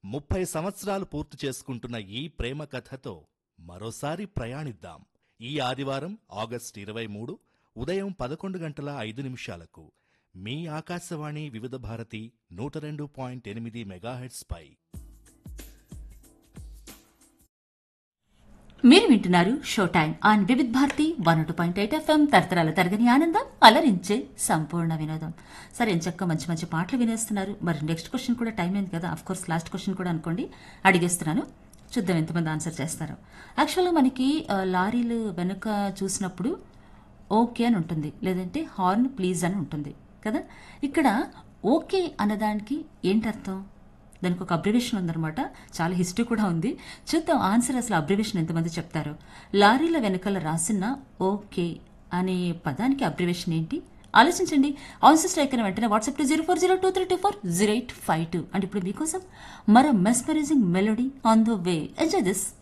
ముప్పై సంవత్సరాలు పూర్తి చేసుకుంటున్న ఈ ప్రేమ కథతో మరోసారి ప్రయాణిద్దాం ఈ ఆదివారం ఆగస్టు ఇరవై మూడు ఉదయం పదకొండు గంటల ఐదు నిమిషాలకు మీ ఆకాశవాణి వివిధ భారతి నూట రెండు పాయింట్ ఎనిమిది మెగాహెట్స్ పై మీరు వింటున్నారు show time on Vividh Bharati one two point eight FM తరతరాల తరగని ఆనందం అలరించే సంపూర్ణ వినోదం సరే చక్క మంచి మంచి పాటలు వినేస్తున్నారు మరి నెక్స్ట్ క్వశ్చన్ కూడా టైం అయింది కదా అఫ్ కోర్స్ లాస్ట్ క్వశ్చన్ కూడా అనుకోండి అడిగేస్తున్నాను చూద్దాం ఎంతమంది ఆన్సర్ చేస్తారో యాక్చువల్గా మనకి ఆ, లారీలు వెనుక చూసినప్పుడు ఓకే అని ఉంటుంది లేదంటే హార్న్ ప్లీజ్ అని ఉంటుంది కదా ఇక్కడ ఓకే అన్నదానికి ఏంటి అర్థం దానికి ఒక అబ్రివేషన్ ఉందన్నమాట చాలా హిస్టరీ కూడా ఉంది చూద్దాం ఆన్సర్ అసలు అబ్రివేషన్ ఎంతమంది చెప్తారో లారీల వెనకాల రాసిన ఓకే అనే పదానికి అబ్రివేషన్ ఏంటి ఆలోచించండి ఆన్సర్ స్ట్రైక్ అయిన వెంటనే WhatsApp to zero four zero two three two four zero eight five two అంటే ఇప్పుడు మీకోసం మరో mesmerising melody on the way enjoy this